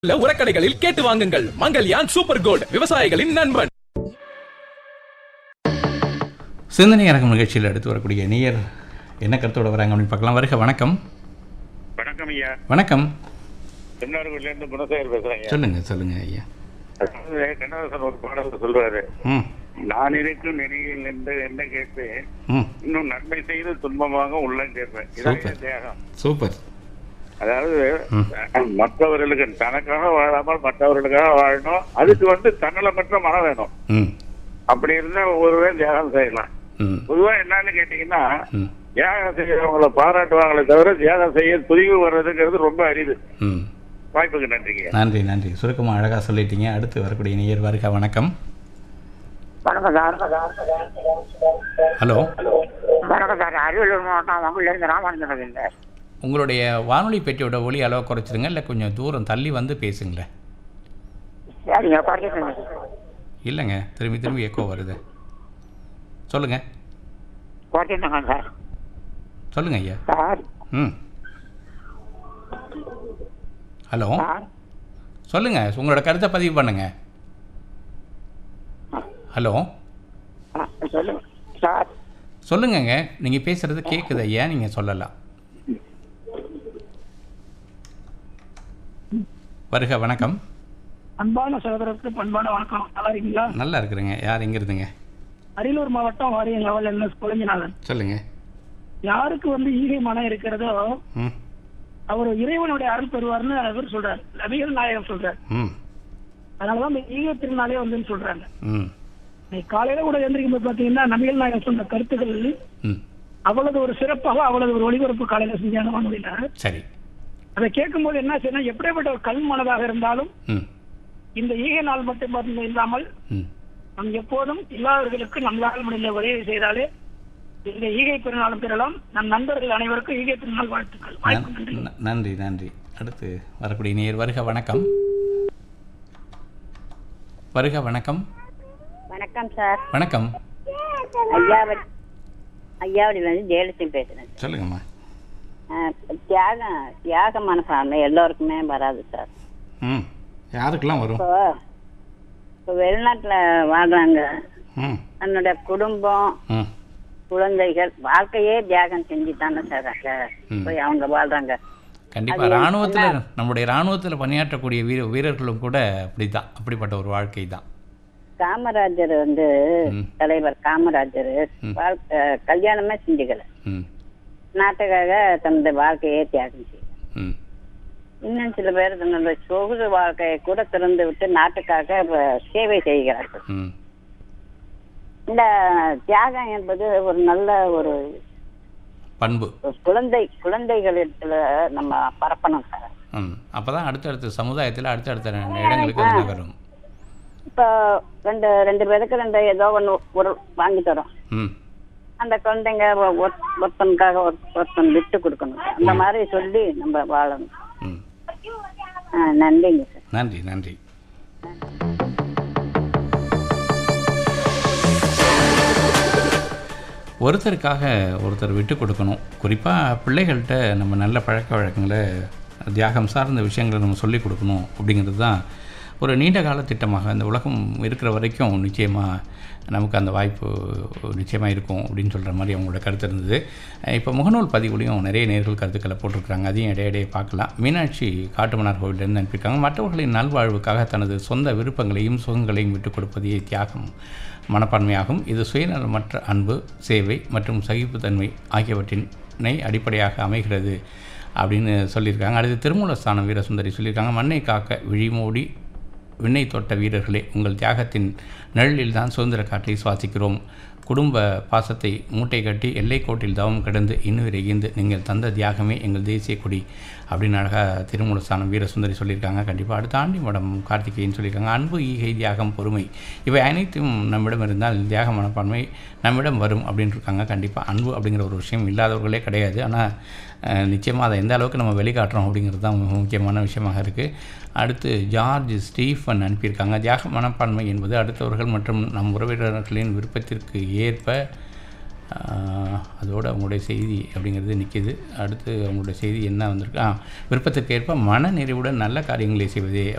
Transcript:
உள்ள உரக்கடைகளில் கேட்டு வாங்குங்கள் மங்கல்யான் சூப்பர் கோல்ட் விவசாயிகளின் நண்பன் சிந்தனை அரங்கம் நிகழ்ச்சியில் எடுத்து வரக்கூடிய நேயர் என்ன கருத்தோட வராங்க அப்படின்னு பார்க்கலாம் வருக வணக்கம் வணக்கம் ஐயா வணக்கம் திருநாடுகள்ல இருந்து குணசேகர் பேசுறேன் ஐயா சொல்லுங்க சொல்லுங்க ஐயா அதாவது கண்ணதாசன் ஒரு பாடல் சொல்றாரு ம் நான் இருக்கும் நினைவில் என்று என்ன கேட்பேன் ம் இன்னும் நன்மை செய்து துன்பமாக உள்ள கேட்பேன் இதான் சூப்பர். தியாகம் சூப்பர் அதாவது ம். மற்றவர்களுக்கு தனக்காக வாழாமல் மற்றவர்களுக்காக வாழணும் அதுக்கு வந்து தன்னலமற்ற மனம் வேணும் ம் அப்படி இருந்தா ஒருவன் தியாகம் செய்யலாம் ம் பொதுவா என்னன்னு கேட்டீங்கன்னா ம் தியாகம் செய்யறவங்கள பாராட்டுவாங்களே தவிர தியாகம் செய்ய துணிவு வர்றதுங்கிறது ரொம்ப அரிது ம் வாய்ப்புக்கு நன்றிங்க நன்றி நன்றி சுருக்கமாக அழகாக சொல்லிட்டீங்க அடுத்து வரக்கூடிய நேயர் வருக வணக்கம் வணக்கம் சார் ஹலோ வணக்கம் சார் அரியலூர் மாவட்டம் வங்குலேருந்து ராமானுஜன் இல்லை உங்களுடைய வானொலி பெட்டியோட ஒலி அளவை குறைச்சிருங்க இல்லை கொஞ்சம் தூரம் தள்ளி வந்து பேசுங்களேன் சரிங்க குறைச்சிட்டுங்க இல்லைங்க திரும்பி திரும்பி எக்கோ வருது சொல்லுங்க குறைச்சிட்டுங்க சார் சொல்லுங்க ஐயா சார் ம் ஹலோ சார் சொல்லுங்க உங்களோட கருத்தை பதிவு பண்ணுங்க ஹலோ ஆ, சொல்லுங்க சார் சொல்லுங்கங்க நீங்கள் பேசுறது கேட்குது ஐயா நீங்கள் சொல்லலாம் வருக வணக்கம் அன்பான சகோதரருக்கு பண்பான வணக்கம் நல்லா இருக்கீங்களா நல்லா இருக்கிறேங்க யார் எங்க இருந்துங்க அரியலூர் மாவட்டம் வாரியம் லெவல் என்ன குழஞ்சிநாதன் சொல்லுங்க யாருக்கு வந்து ஈகை மனம் இருக்கிறதோ ம் அவர் இறைவனுடைய அருள் பெறுவார்னு அவர் சொல்றாரு நபிகள் நாயகம் சொல்றாரு ம் அதனாலதான் இந்த ஈகை திருநாளே வந்துன்னு சொல்றாங்க ம் இன்னைக்கு காலையில கூட எந்திரிக்கும் போது பாத்தீங்கன்னா நபிகள் நாயகம் சொன்ன கருத்துக்கள் ம் அவ்வளவு ஒரு சிறப்பாக அவ்வளவு ஒரு ஒளிபரப்பு காலையில செஞ்சாங்க வானொலியில சரி அதை கேட்கும்போது என்ன செய்யணும் எப்படிப்பட்ட ஒரு கல் மனதாக இருந்தாலும் ம் இந்த ஈகை நாள் மட்டும் மட்டும் இல்லாமல் ம் நம் எப்போதும் இல்லாதவர்களுக்கு நம்மளால் முடிந்த உதவி செய்தாலே இந்த ஈகை பெருநாளும் பெறலாம் நம் நண்பர்கள் அனைவருக்கும் ஈகை பெருநாள் வாழ்த்துக்கள் வாய்ப்பு நன்றி நன்- நன்றி நன்றி அடுத்து வரக்கூடிய நேர் வருக வணக்கம் வருக வணக்கம் வணக்கம் சார் வணக்கம் ஐயாவடி ஐயாவடியிலேருந்து ஜெயலட்சுமி பேசுகிறேன் சொல்லுங்கம்மா சார் தியாகம் தியாக மனப்பான்மை எல்லோருக்குமே வராது சார் ம் யாருக்கெல்லாம் வரும் இப்போ இப்போ வெளிநாட்டில் வாழ்கிறாங்க ம் தன்னோட குடும்பம் ம் குழந்தைகள் வாழ்க்கையே தியாகம் செஞ்சு தானே சார் அங்கே ம். போய் அவங்க வாழ்கிறாங்க கண்டிப்பாக இராணுவத்தில் நம்முடைய இராணுவத்தில் பணியாற்றக்கூடிய வீர வீரர்களும் கூட அப்படிதான் அப்படிப்பட்ட ஒரு வாழ்க்கை தான் காமராஜர் வந்து ம். தலைவர் காமராஜர் ம். வாழ்க்கை கல்யாணமே செஞ்சுக்கல ம் நாட்டுக்காக தனது வாழ்க்கையே தியாகம் செய்யும் ம் இன்னும் சில பேர் தன்னோட சொகுசு வாழ்க்கையை கூட திறந்து விட்டு நாட்டுக்காக வ- சேவை செய்கிறார்கள் ம் இந்த தியாகம் என்பது ஒரு நல்ல ஒரு பண்பு ஒரு குழந்தை குழந்தைகளிடத்துல நம்ம பரப்பணும் சார் ம் அப்போ தான் அடுத்தடுத்த சமுதாயத்தில் அடுத்தடுத்த இடங்களுக்கு அது நகரும் இப்போ ரெண்டு ரெண்டு பேருக்கு ரெண்டு ஏதோ ஒன்று ஒரு வாங்கி தரோம் ம் அந்த குழந்தைங்க ஒ- ஒ- ஒருத்தனுக்காக ஒரு- ஒருத்தன் விட்டு கொடுக்கணும் அந்த மாதிரி சொல்லி நம்ம வாழணும் ம் ஆ, நன்றிங்க சார் நன்றி நன்றி ஒருத்தருக்காக ஒருத்தர் விட்டு கொடுக்கணும் குறிப்பாக பிள்ளைகள்கிட்ட நம்ம நல்ல பழக்க வழக்கங்களை தியாகம் சார்ந்த விஷயங்களை நம்ம சொல்லிக் கொடுக்கணும் அப்படிங்கிறது தான் ஒரு நீண்ட கால திட்டமாக இந்த உலகம் இருக்கிற வரைக்கும் நிச்சயமாக நமக்கு அந்த வாய்ப்பு நிச்சயமாக இருக்கும் அப்படின்னு சொல்கிற மாதிரி அவங்களோட கருத்து இருந்தது இப்போ முகநூல் பதிவுலையும் நிறைய நேர்கள் கருத்துக்களை போட்டிருக்கிறாங்க அதையும் இடையிடையே பார்க்கலாம் மீனாட்சி காட்டுமன்னார் கோவிலிருந்து அனுப்பியிருக்காங்க மற்றவர்களின் நல்வாழ்வுக்காக தனது சொந்த விருப்பங்களையும் சுகங்களையும் விட்டுக் கொடுப்பதே தியாகம் மனப்பான்மையாகும் இது சுயநலமற்ற அன்பு சேவை மற்றும் சகிப்புத்தன்மை ஆகியவற்றினை அடிப்படையாக அமைகிறது அப்படின்னு சொல்லியிருக்காங்க அடுத்து திருமூலஸ்தானம் வீரசுந்தரி சொல்லியிருக்காங்க மண்ணை காக்க விழிமூடி விண்ணை தொட்ட வீரர்களே உங்கள் தியாகத்தின் நிழலில் தான் சுதந்திர காற்றை சுவாசிக்கிறோம் குடும்ப பாசத்தை மூட்டை கட்டி எல்லைக்கோட்டில் தவம் கிடந்து இன்னுயிரை ஈந்து நீங்கள் தந்த தியாகமே எங்கள் தேசிய கொடி அப்படின்னு அழகாக திருமூலஸ்தானம் வீரசுந்தரி சொல்லியிருக்காங்க கண்டிப்பாக அடுத்த ஆண்டி மடம் கார்த்திகேயன் சொல்லியிருக்காங்க அன்பு ஈகை தியாகம் பொறுமை இவை அனைத்தும் நம்மிடம் இருந்தால் தியாக மனப்பான்மை நம்மிடம் வரும் அப்படின்னு இருக்காங்க கண்டிப்பாக அன்பு அப்படிங்கிற ஒரு விஷயம் இல்லாதவர்களே கிடையாது ஆனால் நிச்சயமாக அதை எந்த அளவுக்கு நம்ம வெளிக்காட்டுறோம் அப்படிங்கிறது தான் மிக முக்கியமான விஷயமாக இருக்குது அடுத்து ஜார்ஜ் ஸ்டீஃபன் அனுப்பியிருக்காங்க தியாக மனப்பான்மை என்பது அடுத்தவர்கள் மற்றும் நம் உறவினர்களின் விருப்பத்திற்கு ஏற்ப ஆஹ், அதோட அவங்களுடைய செய்தி அப்படிங்கிறது நிற்கிது அடுத்து அவங்களுடைய செய்தி என்ன வந்திருக்கு ஆ விருப்பத்திற்கேற்ப மன நிறைவுடன் நல்ல காரியங்களை செய்வதே